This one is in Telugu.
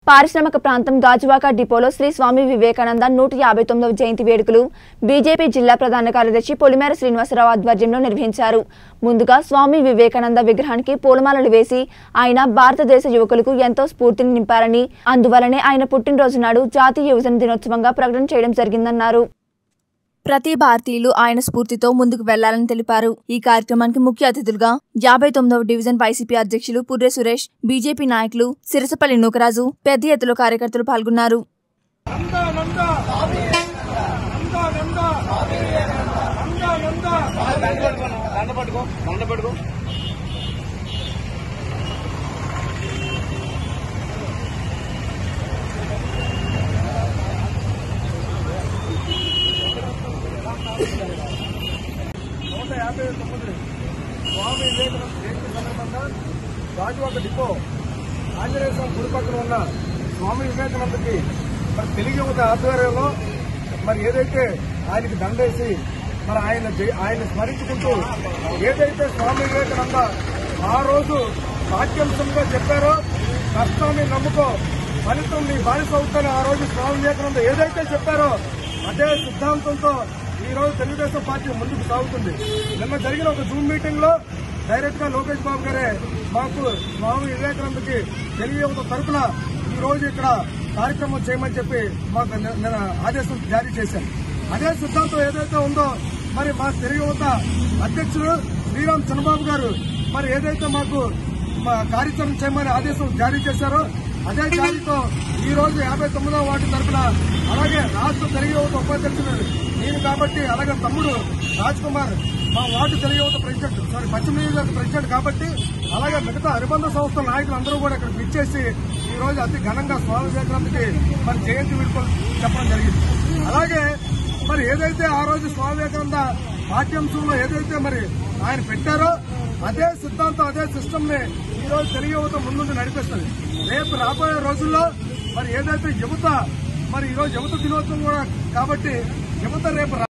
పారిశ్రామిక ప్రాంతం గాజువాక డిపోలో శ్రీ స్వామి వివేకానంద నూట యాభై తొమ్మిదవ జయంతి వేడుకలు బీజేపీ జిల్లా ప్రధాన కార్యదర్శి పొలిమేర శ్రీనివాసరావు ఆధ్వర్యంలో నిర్వహించారు ముందుగా స్వామి వివేకానంద విగ్రహానికి పూలమాలలు వేసి ఆయన భారతదేశ యువకులకు ఎంతో స్ఫూర్తిని నింపారని అందువలనే ఆయన పుట్టినరోజు నాడు జాతీయ యువజన దినోత్సవంగా ప్రకటన చేయడం జరిగిందన్నారు ప్రతి భారతీయులు ఆయన స్ఫూర్తితో ముందుకు వెళ్లాలని తెలిపారు ఈ కార్యక్రమానికి ముఖ్య అతిథులుగా యాభై తొమ్మిదవ డివిజన్ వైసీపీ అధ్యక్షులు పుర్రె సురేష్ బీజేపీ నాయకులు సిరసపల్లి నూకరాజు పెద్ద ఎత్తులో కార్యకర్తలు పాల్గొన్నారు నంద నంద నంద నంద నంద నంద దండ పట్టుకో దండ పట్టుకో నూట యాభై తొమ్మిది స్వామి వివేకానంద జయంతి సందర్భంగా గాజువాక డిపో ఆంజనేయ స్వామి గుడి పక్కన ఉన్న స్వామి వివేకానందకి మరి తెలుగు యువత ఆధ్వర్యంలో మరి ఏదైతే ఆయనకి దండేసి మరి ఆయన జయ- ఆయన స్మరించుకుంటూ ఏదైతే స్వామి వివేకానంద ఆ రోజు పాఠ్యాంశంగా చెప్పారో కష్టాన్ని నమ్ముకో ఫలితం నీ బానిస అవుతాను ఆ రోజు స్వామి వివేకానంద ఏదైతే చెప్పారో అదే సిద్ధాంతంతో ఈ రోజు తెలుగుదేశం పార్టీ ముందుకు సాగుతుంది నిన్న జరిగిన ఒక జూమ్ మీటింగ్ లో డైరెక్ట్ గా లోకేష్ బాబు గారే మాకు స్వామి వివేకానందకి తెలుగు యువత తరపున ఈ రోజు ఇక్కడ కార్యక్రమం చేయమని చెప్పి మాకు ని- నిన్న ఆదేశం జారీ చేశారు అదే సిద్ధాంతం ఏదైతే ఉందో మరి మా తెలుగు యువత అధ్యక్షుడు శ్రీరామ్ చంద్రబాబు గారు మరి ఏదైతే మాకు మా కార్యక్రమం చేయమని ఆదేశం జారీ చేశారో అదే జారీతో ఈ రోజు యాభై తొమ్మిదవ వార్డు తరఫున అలాగే రాష్ట్ర తెలుగు యువత ఉపాధ్యక్షుడు నేను కాబట్టి అలాగే తమ్ముడు రాజ్ కుమార్ మా వార్డు తెలుగు యువత ప్రెసిడెంట్ సారీ పశ్చిమ నియోజకవర్గ ప్రెసిడెంట్ కాబట్టి అలాగే మిగతా అనుబంధ సంస్థల నాయకులు అందరూ కూడా ఇక్కడ పిచ్చేసి ఈ రోజు అతి ఘనంగా స్వామి వివేకానందకి మరి జయంతి వేడుకలు చెప్పడం జరిగింది అలాగే మరి ఏదైతే ఆ రోజు స్వామి వివేకానంద పాఠ్యాంశంలో ఏదైతే మరి ఆయన పెట్టారో అదే సిద్ధాంతం అదే సిస్టమ్ ని ఈ రోజు తెలుగు యువత ముందుండి నడిపిస్తుంది రేపు రాబోయే రోజుల్లో మరి ఏదైతే యువత మరి ఈ రోజు యువత దినోత్సవం కూడా కాబట్టి యువత రేపు